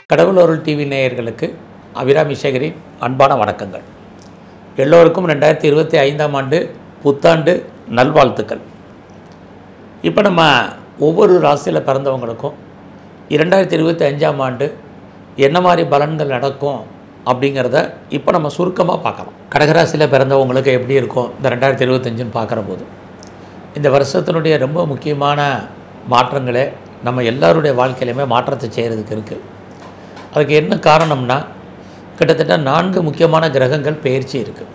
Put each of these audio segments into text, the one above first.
கடவுளொருள் TV நேயர்களுக்கு அபிராமி சேகரின் அன்பான வணக்கங்கள் எல்லோருக்கும் ரெண்டாயிரத்தி இருபத்தி ஐந்தாம் ஆண்டு புத்தாண்டு நல்வாழ்த்துக்கள் இப்போ நம்ம ஒவ்வொரு ராசியில் பிறந்தவங்களுக்கும் இரண்டாயிரத்தி இருபத்தி அஞ்சாம் ஆண்டு என்ன மாதிரி பலன்கள் நடக்கும் அப்படிங்கிறத இப்போ நம்ம சுருக்கமாக பார்க்கலாம் கடகராசியில் பிறந்தவங்களுக்கு எப்படி இருக்கும் இந்த ரெண்டாயிரத்தி இருபத்தஞ்சுன்னு பார்க்குற போது இந்த வருஷத்தினுடைய ரொம்ப முக்கியமான மாற்றங்களே நம்ம எல்லாருடைய வாழ்க்கையிலையுமே மாற்றத்தை செய்கிறதுக்கு இருக்குது அதுக்கு என்ன காரணம்னா கிட்டத்தட்ட நான்கு முக்கியமான கிரகங்கள் பெயர்ச்சி இருக்குது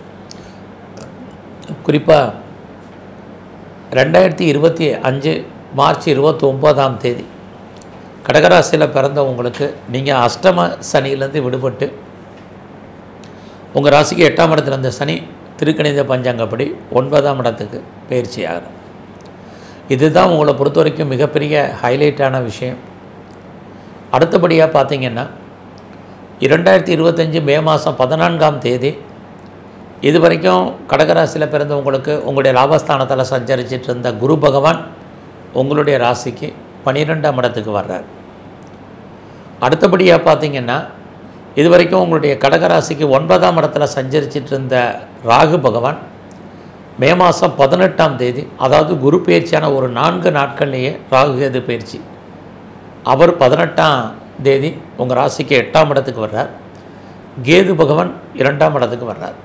குறிப்பாக ரெண்டாயிரத்தி இருபத்தி அஞ்சு மார்ச் இருபத்தி ஒம்போதாம் தேதி கடகராசியில் பிறந்தவங்களுக்கு நீங்கள் அஷ்டம சனியிலேருந்து விடுபட்டு உங்கள் ராசிக்கு எட்டாம் இடத்துல இருந்த சனி திருக்கணித பஞ்சாங்கப்படி ஒன்பதாம் இடத்துக்கு பயிற்சி ஆகும் இதுதான் உங்களை பொறுத்த வரைக்கும் மிகப்பெரிய ஹைலைட்டான விஷயம் அடுத்தபடியாக பார்த்தீங்கன்னா இரண்டாயிரத்தி இருபத்தஞ்சி மே மாதம் பதினான்காம் தேதி இது வரைக்கும் கடகராசியில் பிறந்தவங்களுக்கு உங்களுடைய லாபஸ்தானத்தில் சஞ்சரிச்சிட்டு இருந்த குரு பகவான் உங்களுடைய ராசிக்கு பன்னிரெண்டாம் இடத்துக்கு வர்றார் அடுத்தபடியாக பார்த்தீங்கன்னா இது வரைக்கும் உங்களுடைய கடகராசிக்கு ஒன்பதாம் இடத்துல சஞ்சரிச்சிட்டு இருந்த ராகு பகவான் மே மாதம் பதினெட்டாம் தேதி அதாவது குரு பயிற்சியான ஒரு நான்கு நாட்கள்லேயே ராகு கேது பயிற்சி அவர் பதினெட்டாம் தேதி உங்கள் ராசிக்கு எட்டாம் இடத்துக்கு வர்றார் கேது பகவான் இரண்டாம் இடத்துக்கு வர்றார்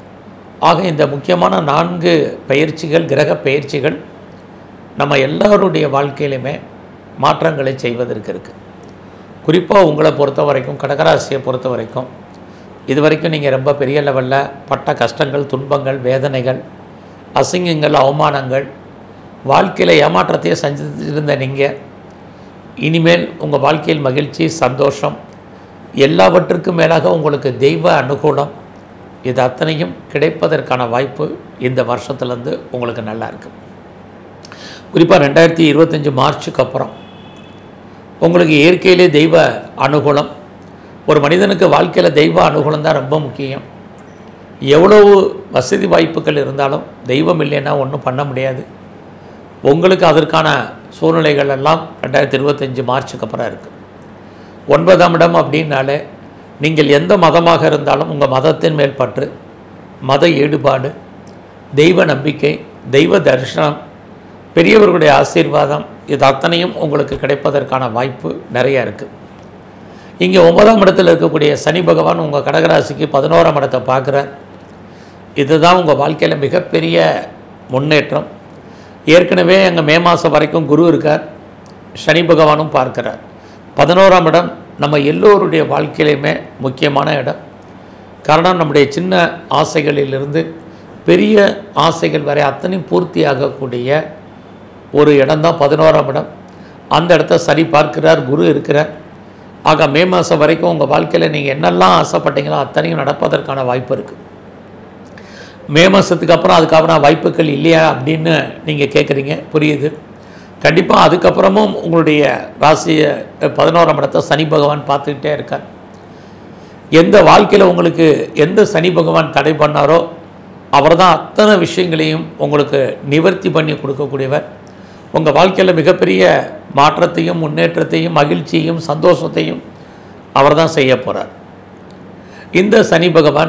ஆக இந்த முக்கியமான நான்கு பயிற்சிகள் கிரக பயிற்சிகள் நம்ம எல்லாருடைய வாழ்க்கையிலுமே மாற்றங்களை செய்வதற்கு இருக்குது குறிப்பாக உங்களை பொறுத்த வரைக்கும் கடகராசியை பொறுத்த வரைக்கும் இது வரைக்கும் நீங்கள் ரொம்ப பெரிய லெவலில் பட்ட கஷ்டங்கள் துன்பங்கள் வேதனைகள் அசிங்கங்கள் அவமானங்கள் வாழ்க்கையில் ஏமாற்றத்தையே செஞ்சிருந்த நீங்கள் இனிமேல் உங்கள் வாழ்க்கையில் மகிழ்ச்சி சந்தோஷம் எல்லாவற்றுக்கும் மேலாக உங்களுக்கு தெய்வ அனுகூலம் இது அத்தனையும் கிடைப்பதற்கான வாய்ப்பு இந்த வருஷத்துலேருந்து உங்களுக்கு நல்லா இருக்குது குறிப்பாக ரெண்டாயிரத்தி இருபத்தஞ்சி மார்ச்சுக்கு அப்புறம் உங்களுக்கு இயற்கையிலே தெய்வ அனுகூலம் ஒரு மனிதனுக்கு வாழ்க்கையில் தெய்வ அனுகூலம் தான் ரொம்ப முக்கியம் எவ்வளவு வசதி வாய்ப்புகள் இருந்தாலும் தெய்வம் இல்லைன்னா ஒன்றும் பண்ண முடியாது உங்களுக்கு அதற்கான சூழ்நிலைகள் எல்லாம் ரெண்டாயிரத்தி இருபத்தஞ்சி மார்ச்சுக்கு அப்புறம் இருக்குது ஒன்பதாம் இடம் அப்படின்னாலே நீங்கள் எந்த மதமாக இருந்தாலும் உங்கள் மதத்தின் மேல் பற்று மத ஈடுபாடு தெய்வ நம்பிக்கை தெய்வ தரிசனம் பெரியவர்களுடைய ஆசீர்வாதம் இது அத்தனையும் உங்களுக்கு கிடைப்பதற்கான வாய்ப்பு நிறையா இருக்குது இங்கே ஒன்பதாம் இடத்தில் இருக்கக்கூடிய சனி பகவான் உங்கள் கடகராசிக்கு பதினோராம் இடத்தை பார்க்குறார் இதுதான் உங்கள் வாழ்க்கையில் மிகப்பெரிய முன்னேற்றம் ஏற்கனவே அங்கே மே மாதம் வரைக்கும் குரு இருக்கார் சனி பகவானும் பார்க்கிறார் பதினோராம் இடம் நம்ம எல்லோருடைய வாழ்க்கையிலையுமே முக்கியமான இடம் காரணம் நம்முடைய சின்ன ஆசைகளிலிருந்து பெரிய ஆசைகள் வரை அத்தனையும் பூர்த்தியாகக்கூடிய ஒரு இடம்தான் பதினோராம் இடம் அந்த இடத்த சரி பார்க்கிறார் குரு இருக்கிறார் ஆக மே மாதம் வரைக்கும் உங்கள் வாழ்க்கையில் நீங்கள் என்னெல்லாம் ஆசைப்பட்டீங்களோ அத்தனையும் நடப்பதற்கான வாய்ப்பு இருக்குது மே மாதத்துக்கு அப்புறம் அதுக்கப்புறம் வாய்ப்புகள் இல்லையா அப்படின்னு நீங்கள் கேட்குறீங்க புரியுது கண்டிப்பாக அதுக்கப்புறமும் உங்களுடைய ராசியை பதினோராம் இடத்தை சனி பகவான் பார்த்துக்கிட்டே இருக்கார் எந்த வாழ்க்கையில் உங்களுக்கு எந்த சனி பகவான் தடை பண்ணாரோ அவர் தான் அத்தனை விஷயங்களையும் உங்களுக்கு நிவர்த்தி பண்ணி கொடுக்கக்கூடியவர் உங்கள் வாழ்க்கையில் மிகப்பெரிய மாற்றத்தையும் முன்னேற்றத்தையும் மகிழ்ச்சியையும் சந்தோஷத்தையும் அவர் தான் செய்ய போகிறார் இந்த சனி பகவான்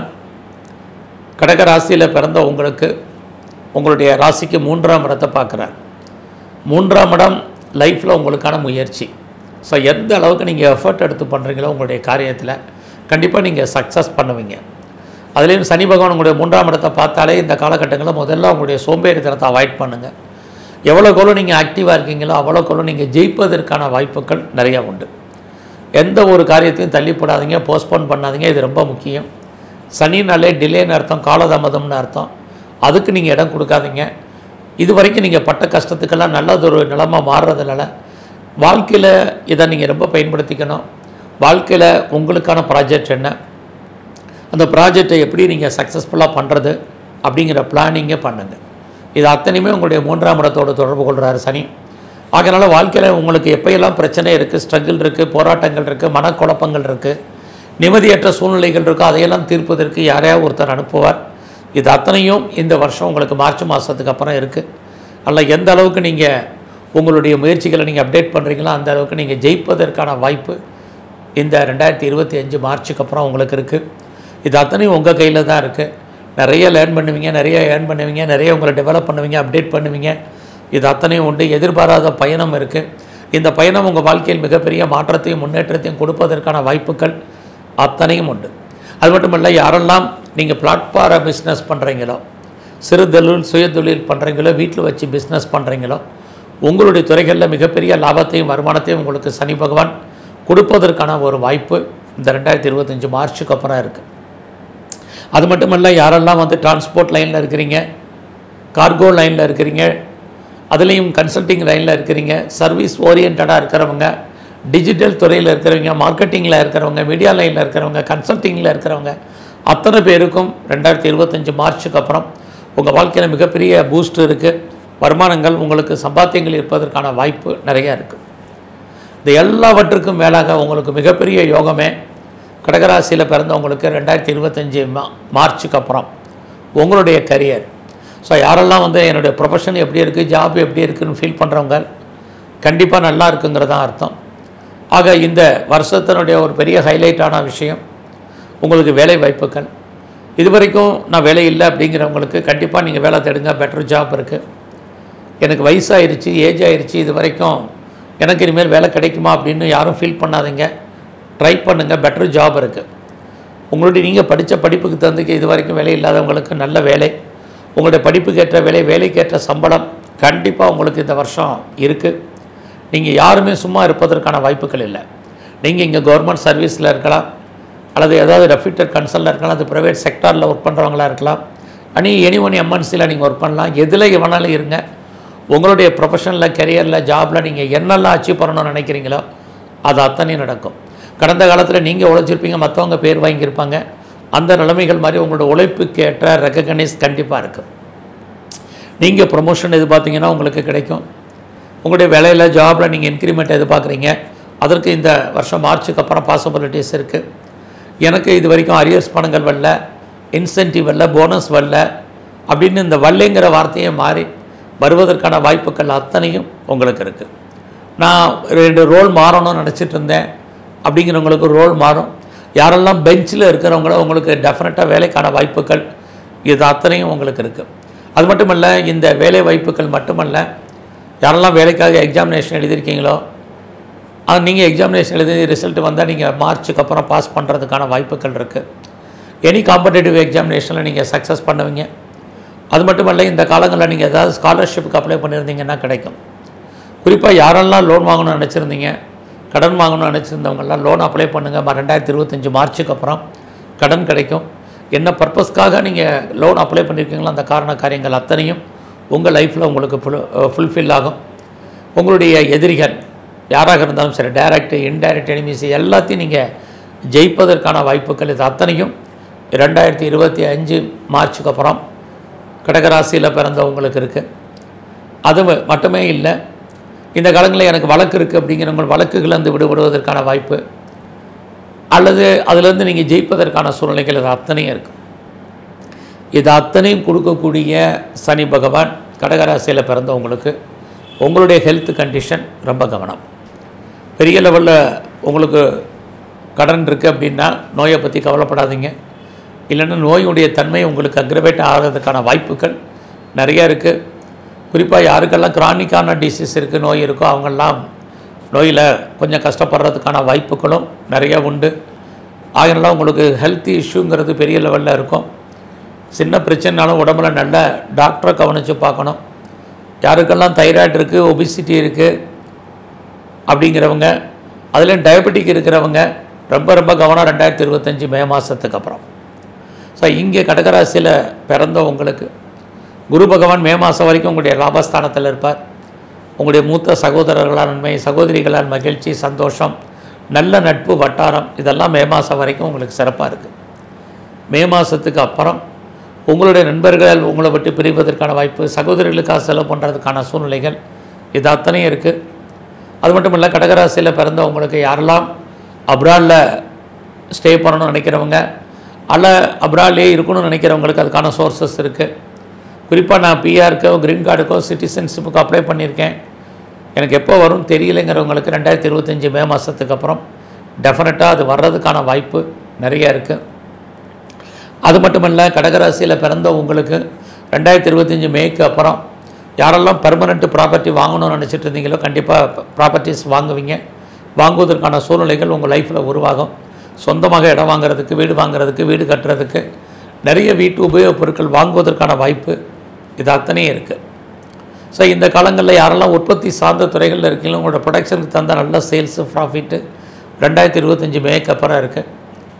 கடக ராசியில் பிறந்த உங்களுக்கு உங்களுடைய ராசிக்கு மூன்றாம் இடத்தை பார்க்குறார் மூன்றாம் இடம் லைஃப்பில் உங்களுக்கான முயற்சி ஸோ எந்த அளவுக்கு நீங்கள் எஃபர்ட் எடுத்து பண்ணுறீங்களோ உங்களுடைய காரியத்தில் கண்டிப்பாக நீங்கள் சக்ஸஸ் பண்ணுவீங்க அதுலேயும் சனி பகவான் உங்களுடைய மூன்றாம் இடத்தை பார்த்தாலே இந்த காலகட்டங்களில் முதல்ல உங்களுடைய சோம்பேறித்தனத்தை அவாய்ட் பண்ணுங்கள் எவ்வளோக்கெவ்வளோ நீங்கள் ஆக்டிவாக இருக்கீங்களோ அவ்வளோக்கெவ்வளோ நீங்கள் ஜெயிப்பதற்கான வாய்ப்புகள் நிறையா உண்டு எந்த ஒரு காரியத்தையும் தள்ளி போடாதீங்க போஸ்ட்போன் பண்ணாதீங்க இது ரொம்ப முக்கியம் சனினாலே டிலேன்னு அர்த்தம் காலதாமதம்னு அர்த்தம் அதுக்கு நீங்கள் இடம் கொடுக்காதீங்க இது வரைக்கும் நீங்கள் பட்ட கஷ்டத்துக்கெல்லாம் நல்லதொரு நிலமை மாறுறதுனால வாழ்க்கையில் இதை நீங்கள் ரொம்ப பயன்படுத்திக்கணும் வாழ்க்கையில் உங்களுக்கான ப்ராஜெக்ட் என்ன அந்த ப்ராஜெக்டை எப்படி நீங்கள் சக்ஸஸ்ஃபுல்லாக பண்ணுறது அப்படிங்கிற பிளானிங்கே பண்ணுங்கள் இது அத்தனையுமே உங்களுடைய மூன்றாம் இடத்தோடு தொடர்பு கொள்கிறாரு சனி அதனால் வாழ்க்கையில் உங்களுக்கு எப்போயெல்லாம் பிரச்சனை இருக்குது ஸ்ட்ரகிள் இருக்குது போராட்டங்கள் இருக்குது மனக்குழப்பங்கள் இருக்குது நிம்மதியற்ற சூழ்நிலைகள் இருக்கோ அதையெல்லாம் தீர்ப்பதற்கு யாரையாவது ஒருத்தர் அனுப்புவார் இது அத்தனையும் இந்த வருஷம் உங்களுக்கு மார்ச் மாதத்துக்கு அப்புறம் இருக்குது அல்ல எந்த அளவுக்கு நீங்கள் உங்களுடைய முயற்சிகளை நீங்கள் அப்டேட் பண்ணுறீங்களோ அந்த அளவுக்கு நீங்கள் ஜெயிப்பதற்கான வாய்ப்பு இந்த ரெண்டாயிரத்தி இருபத்தி அஞ்சு மார்ச்சுக்கு அப்புறம் உங்களுக்கு இருக்குது இது அத்தனையும் உங்கள் கையில் தான் இருக்குது நிறைய லேர்ன் பண்ணுவீங்க நிறைய ஏர்ன் பண்ணுவீங்க நிறைய உங்களை டெவலப் பண்ணுவீங்க அப்டேட் பண்ணுவீங்க இது அத்தனையும் உண்டு எதிர்பாராத பயணம் இருக்குது இந்த பயணம் உங்கள் வாழ்க்கையில் மிகப்பெரிய மாற்றத்தையும் முன்னேற்றத்தையும் கொடுப்பதற்கான வாய்ப்புகள் அத்தனையும் உண்டு அது மட்டும் இல்லை யாரெல்லாம் நீங்கள் பிளாட்ஃபார பிஸ்னஸ் பண்ணுறீங்களோ சிறு தொழில் சுயதொழில் பண்ணுறீங்களோ வீட்டில் வச்சு பிஸ்னஸ் பண்ணுறீங்களோ உங்களுடைய துறைகளில் மிகப்பெரிய லாபத்தையும் வருமானத்தையும் உங்களுக்கு சனி பகவான் கொடுப்பதற்கான ஒரு வாய்ப்பு இந்த ரெண்டாயிரத்தி இருபத்தஞ்சி மார்ச்சுக்கு அப்புறம் இருக்குது அது மட்டும் இல்லை யாரெல்லாம் வந்து டிரான்ஸ்போர்ட் லைனில் இருக்கிறீங்க கார்கோ லைனில் இருக்கிறீங்க அதுலேயும் கன்சல்டிங் லைனில் இருக்கிறீங்க சர்வீஸ் ஓரியன்டாக இருக்கிறவங்க டிஜிட்டல் துறையில் இருக்கிறவங்க மார்க்கெட்டிங்கில் இருக்கிறவங்க மீடியா லைனில் இருக்கிறவங்க கன்சல்டிங்கில் இருக்கிறவங்க அத்தனை பேருக்கும் ரெண்டாயிரத்தி இருபத்தஞ்சி மார்ச்சுக்கு அப்புறம் உங்கள் வாழ்க்கையில் மிகப்பெரிய பூஸ்ட் இருக்குது வருமானங்கள் உங்களுக்கு சம்பாத்தியங்கள் இருப்பதற்கான வாய்ப்பு நிறையா இருக்குது இந்த எல்லாவற்றுக்கும் மேலாக உங்களுக்கு மிகப்பெரிய யோகமே கடகராசியில் பிறந்தவங்களுக்கு ரெண்டாயிரத்தி இருபத்தஞ்சி மா மார்ச்சுக்கு அப்புறம் உங்களுடைய கரியர் ஸோ யாரெல்லாம் வந்து என்னுடைய ப்ரொஃபஷன் எப்படி இருக்குது ஜாப் எப்படி இருக்குன்னு ஃபீல் பண்ணுறவங்க கண்டிப்பாக நல்லா இருக்குங்கிறது தான் அர்த்தம் ஆக இந்த வருஷத்தினுடைய ஒரு பெரிய ஹைலைட்டான விஷயம் உங்களுக்கு வேலை வாய்ப்புகள் இது வரைக்கும் நான் வேலை இல்லை அப்படிங்கிறவங்களுக்கு கண்டிப்பாக நீங்கள் வேலை தேடுங்க பெட்டர் ஜாப் இருக்குது எனக்கு வயசாயிருச்சு ஏஜ் ஆயிருச்சு இது வரைக்கும் எனக்கு இனிமேல் வேலை கிடைக்குமா அப்படின்னு யாரும் ஃபீல் பண்ணாதீங்க ட்ரை பண்ணுங்கள் பெட்டர் ஜாப் இருக்குது உங்களுடைய நீங்கள் படித்த படிப்புக்கு தந்துக்கு இது வரைக்கும் வேலை இல்லாதவங்களுக்கு நல்ல வேலை உங்களுடைய படிப்புக்கேற்ற வேலை வேலைக்கேற்ற சம்பளம் கண்டிப்பாக உங்களுக்கு இந்த வருஷம் இருக்குது நீங்கள் யாருமே சும்மா இருப்பதற்கான வாய்ப்புகள் இல்லை நீங்கள் இங்கே கவர்மெண்ட் சர்வீஸில் இருக்கலாம் அல்லது ஏதாவது ரெஃப்யூட்டர் கன்சல்ட்டில் இருக்கலாம் அது ப்ரைவேட் செக்டாரில் ஒர்க் பண்ணுறவங்களா இருக்கலாம் அனி எனி ஒன் எம்என்சியில் நீங்கள் ஒர்க் பண்ணலாம் எதில் வேணாலும் இருங்க உங்களுடைய ப்ரொஃபஷனில் கெரியரில் ஜாபில் நீங்கள் என்னெல்லாம் அச்சீவ் பண்ணணும்னு நினைக்கிறீங்களோ அது அத்தனையும் நடக்கும் கடந்த காலத்தில் நீங்கள் உழைச்சிருப்பீங்க மற்றவங்க பேர் வாங்கியிருப்பாங்க அந்த நிலைமைகள் மாதிரி உங்களோட உழைப்புக்கு ஏற்ற ரெக்கக்னைஸ் கண்டிப்பாக இருக்குது நீங்கள் ப்ரொமோஷன் எதிர்பார்த்தீங்கன்னா உங்களுக்கு கிடைக்கும் உங்களுடைய வேலையில் ஜாபில் நீங்கள் இன்க்ரிமெண்ட் எதிர்பார்க்குறீங்க அதற்கு இந்த வருஷம் மார்ச்சுக்கு அப்புறம் பாசிபிலிட்டிஸ் இருக்குது எனக்கு இது வரைக்கும் அரியர்ஸ் பணங்கள் வரல இன்சென்டிவ் வரல போனஸ் வரல அப்படின்னு இந்த வல்லைங்கிற வார்த்தையே மாறி வருவதற்கான வாய்ப்புகள் அத்தனையும் உங்களுக்கு இருக்குது நான் ரெண்டு ரோல் மாறணும்னு நினச்சிட்டு இருந்தேன் அப்படிங்கிறவங்களுக்கு ரோல் மாறும் யாரெல்லாம் பெஞ்சில் இருக்கிறவங்களோ உங்களுக்கு டெஃபினட்டாக வேலைக்கான வாய்ப்புகள் இது அத்தனையும் உங்களுக்கு இருக்குது அது மட்டும் இல்லை இந்த வேலை வாய்ப்புகள் மட்டுமல்ல யாரெல்லாம் வேலைக்காக எக்ஸாமினேஷன் எழுதியிருக்கீங்களோ அது நீங்கள் எக்ஸாமினேஷன் எழுதி ரிசல்ட் வந்தால் நீங்கள் மார்ச்சுக்கு அப்புறம் பாஸ் பண்ணுறதுக்கான வாய்ப்புகள் இருக்குது எனி காம்படேட்டிவ் எக்ஸாமினேஷனில் நீங்கள் சக்ஸஸ் பண்ணுவீங்க அது மட்டும் இல்லை இந்த காலங்களில் நீங்கள் ஏதாவது ஸ்காலர்ஷிப்புக்கு அப்ளை பண்ணியிருந்தீங்கன்னா கிடைக்கும் குறிப்பாக யாரெல்லாம் லோன் வாங்கணும்னு நினச்சிருந்தீங்க கடன் வாங்கணும்னு நினச்சிருந்தவங்கெல்லாம் லோன் அப்ளை பண்ணுங்கள் ரெண்டாயிரத்தி இருபத்தஞ்சி மார்ச்சுக்கு அப்புறம் கடன் கிடைக்கும் என்ன பர்பஸ்க்காக நீங்கள் லோன் அப்ளை பண்ணியிருக்கீங்களோ அந்த காரண காரியங்கள் அத்தனையும் உங்கள் லைஃப்பில் உங்களுக்கு ஃபுல் ஃபுல்ஃபில் ஆகும் உங்களுடைய எதிரிகள் யாராக இருந்தாலும் சரி டைரக்ட் இன்டைரக்ட் எனிமீஸ் எல்லாத்தையும் நீங்கள் ஜெயிப்பதற்கான வாய்ப்புகள் இது அத்தனையும் ரெண்டாயிரத்தி இருபத்தி அஞ்சு மார்ச்சுக்கு அப்புறம் கடகராசியில் பிறந்தவங்களுக்கு இருக்குது அது ம- மட்டுமே இல்லை இந்த காலங்களில் எனக்கு வழக்கு இருக்குது அப்படிங்கிறவங்க வழக்குகளிலிருந்து விடுபடுவதற்கான வாய்ப்பு அல்லது அதிலிருந்து நீங்கள் ஜெயிப்பதற்கான சூழ்நிலைகள் இது அத்தனையும் இருக்குது இது அத்தனையும் கொடுக்கக்கூடிய சனி பகவான் கடகராசியில் பிறந்தவங்களுக்கு உங்களுடைய ஹெல்த் கண்டிஷன் ரொம்ப கவனம் பெரிய லெவலில் உங்களுக்கு கடன் இருக்குது அப்படின்னா நோயை பற்றி கவலைப்படாதீங்க இல்லைன்னா நோயுடைய தன்மை உங்களுக்கு அக்ரவேட் ஆகிறதுக்கான வாய்ப்புகள் நிறைய இருக்குது குறிப்பாக யாருக்கெல்லாம் கிரானிக்கான டிசீஸ் இருக்குது நோய் இருக்கோ அவங்கெல்லாம் நோயில் கொஞ்சம் கஷ்டப்படுறதுக்கான வாய்ப்புகளும் நிறைய உண்டு ஆகினால உங்களுக்கு ஹெல்த் இஷ்யூங்கிறது பெரிய லெவலில் இருக்கும் சின்ன பிரச்சனைனாலும் உடம்புல நல்ல டாக்டரை கவனித்து பார்க்கணும் யாருக்கெல்லாம் தைராய்டு இருக்குது ஒபிசிட்டி இருக்குது அப்படிங்கிறவங்க அதுலேயும் டயபெட்டிக் இருக்கிறவங்க ரொம்ப ரொம்ப கவனம் ரெண்டாயிரத்தி இருபத்தஞ்சி மே மாதத்துக்கு அப்புறம் ஸோ இங்கே கடகராசியில் பிறந்தவங்களுக்கு குரு பகவான் மே மாதம் வரைக்கும் உங்களுடைய லாபஸ்தானத்தில் இருப்பார் உங்களுடைய மூத்த சகோதரர்களால் நன்மை சகோதரிகளால் மகிழ்ச்சி சந்தோஷம் நல்ல நட்பு வட்டாரம் இதெல்லாம் மே மாதம் வரைக்கும் உங்களுக்கு சிறப்பாக இருக்குது மே மாதத்துக்கு அப்புறம் உங்களுடைய நண்பர்கள் உங்களை விட்டு பிரிவதற்கான வாய்ப்பு சகோதரிகளுக்காக செலவு பண்ணுறதுக்கான சூழ்நிலைகள் இது அத்தனையும் இருக்குது அது மட்டும் இல்லை கடகராசியில் பிறந்தவங்களுக்கு யாரெல்லாம் அப்ராடில் ஸ்டே பண்ணணும்னு நினைக்கிறவங்க அல்ல அப்ராட்லேயே இருக்கணும்னு நினைக்கிறவங்களுக்கு அதுக்கான சோர்சஸ் இருக்குது குறிப்பாக நான் பிஆருக்கோ க்ரீன் கார்டுக்கோ சிட்டிசன்ஷிப்புக்கோ அப்ளை பண்ணியிருக்கேன் எனக்கு எப்போ வரும்னு தெரியலைங்கிறவங்களுக்கு ரெண்டாயிரத்தி இருபத்தஞ்சி மே மாதத்துக்கு அப்புறம் டெஃபினட்டாக அது வர்றதுக்கான வாய்ப்பு நிறைய இருக்குது அது மட்டுமல்ல கடகராசியில் பிறந்த உங்களுக்கு ரெண்டாயிரத்தி இருபத்தஞ்சி மேக்கு அப்புறம் யாரெல்லாம் பெர்மனெண்ட் ப்ராப்பர்ட்டி வாங்கணும்னு நினச்சிட்டு இருந்தீங்களோ கண்டிப்பாக ப்ராப்பர்ட்டிஸ் வாங்குவீங்க வாங்குவதற்கான சூழ்நிலைகள் உங்கள் லைஃப்பில் உருவாகும் சொந்தமாக இடம் வாங்குறதுக்கு வீடு வாங்குறதுக்கு வீடு கட்டுறதுக்கு நிறைய வீட்டு உபயோகப் பொருட்கள் வாங்குவதற்கான வாய்ப்பு இது அத்தனையும் இருக்குது ஸோ இந்த காலங்களில் யாரெல்லாம் உற்பத்தி சார்ந்த துறைகளில் இருக்கீங்களோ உங்களோட ப்ரொடக்ஷனுக்கு தந்த நல்ல சேல்ஸு ப்ராஃபிட்டு ரெண்டாயிரத்தி இருபத்தஞ்சி மேக்கு அப்புறம் இருக்குது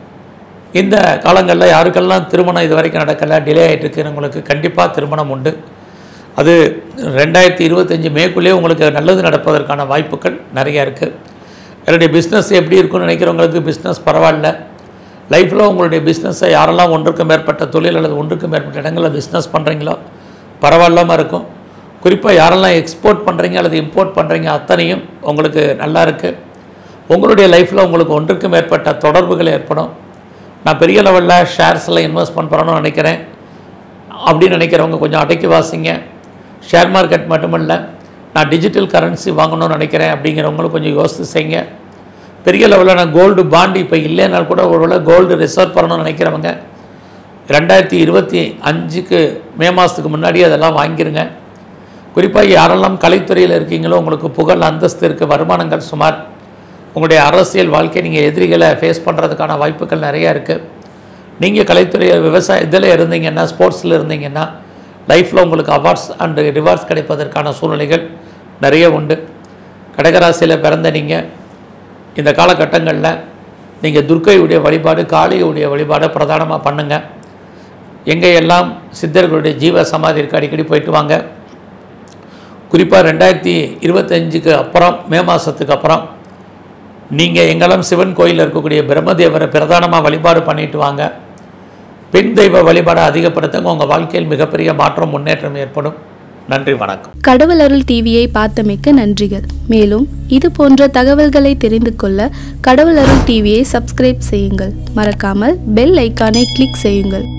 இந்த காலங்களில் யாருக்கெல்லாம் திருமணம் இது வரைக்கும் நடக்கலை டிலே ஆகிட்டு இருக்கிறவங்களுக்கு கண்டிப்பாக திருமணம் உண்டு அது ரெண்டாயிரத்தி இருபத்தஞ்சி மேக்குள்ளேயே உங்களுக்கு நல்லது நடப்பதற்கான வாய்ப்புகள் நிறையா இருக்குது என்னுடைய பிஸ்னஸ் எப்படி இருக்கும்னு நினைக்கிறவங்களுக்கு பிஸ்னஸ் பரவாயில்ல லைஃப்பில் உங்களுடைய பிஸ்னஸை யாரெல்லாம் ஒன்றுக்கு மேற்பட்ட தொழில் அல்லது ஒன்றுக்கு மேற்பட்ட இடங்களில் பிஸ்னஸ் பண்ணுறீங்களோ பரவாயில்லாமல் இருக்கும் குறிப்பாக யாரெல்லாம் எக்ஸ்போர்ட் பண்ணுறீங்க அல்லது இம்போர்ட் பண்ணுறீங்க அத்தனையும் உங்களுக்கு நல்லா இருக்குது உங்களுடைய லைஃப்பில் உங்களுக்கு ஒன்றுக்கு மேற்பட்ட தொடர்புகள் ஏற்படும் நான் பெரிய லெவலில் ஷேர்ஸில் இன்வெஸ்ட்மெண்ட் பண்ணணும்னு நினைக்கிறேன் அப்படின்னு நினைக்கிறவங்க கொஞ்சம் அடக்கி வாசிங்க ஷேர் மார்க்கெட் மட்டுமல்ல நான் டிஜிட்டல் கரன்சி வாங்கணும்னு நினைக்கிறேன் அப்படிங்கிறவங்களும் கொஞ்சம் யோசித்து செய்யுங்க பெரிய லெவலில் நான் கோல்டு பாண்டு இப்போ இல்லைனால் கூட ஒருவேளை கோல்டு ரிசர்வ் பண்ணணும்னு நினைக்கிறவங்க ரெண்டாயிரத்தி இருபத்தி அஞ்சுக்கு மே மாதத்துக்கு முன்னாடி அதெல்லாம் வாங்கிருங்க குறிப்பாக யாரெல்லாம் கலைத்துறையில் இருக்கீங்களோ உங்களுக்கு புகழ் அந்தஸ்து இருக்குது வருமானங்கள் சுமார் உங்களுடைய அரசியல் வாழ்க்கை நீங்கள் எதிரிகளை ஃபேஸ் பண்ணுறதுக்கான வாய்ப்புகள் நிறையா இருக்குது நீங்கள் கலைத்துறை விவசாய இதில் இருந்தீங்கன்னா ஸ்போர்ட்ஸில் இருந்தீங்கன்னா லைஃப்பில் உங்களுக்கு அவார்ட்ஸ் அண்ட் ரிவார்ட்ஸ் கிடைப்பதற்கான சூழ்நிலைகள் நிறைய உண்டு கடகராசியில் பிறந்த நீங்கள் இந்த காலகட்டங்களில் நீங்கள் துர்க்கையுடைய வழிபாடு காளியுடைய வழிபாடை பிரதானமாக பண்ணுங்கள் எங்கே எல்லாம் சித்தர்களுடைய ஜீவ சமாதிக்கு அடிக்கடி போயிட்டு வாங்க குறிப்பாக ரெண்டாயிரத்தி இருபத்தஞ்சுக்கு அப்புறம் மே மாதத்துக்கு அப்புறம் நீங்கள் எங்கெல்லாம் சிவன் கோயிலில் இருக்கக்கூடிய பிரம்மதேவரை பிரதானமாக வழிபாடு பண்ணிட்டு வாங்க பெண் தெய்வ வழிபாடை அதிகப்படுத்துங்க உங்கள் வாழ்க்கையில் மிகப்பெரிய மாற்றம் முன்னேற்றம் ஏற்படும் நன்றி வணக்கம் கடவுள் அருள் டிவியை பார்த்தமைக்க நன்றிகள் மேலும் இது போன்ற தகவல்களை தெரிந்து கொள்ள கடவுள் அருள் டிவியை சப்ஸ்கிரைப் செய்யுங்கள் மறக்காமல் பெல் ஐக்கானை கிளிக் செய்யுங்கள்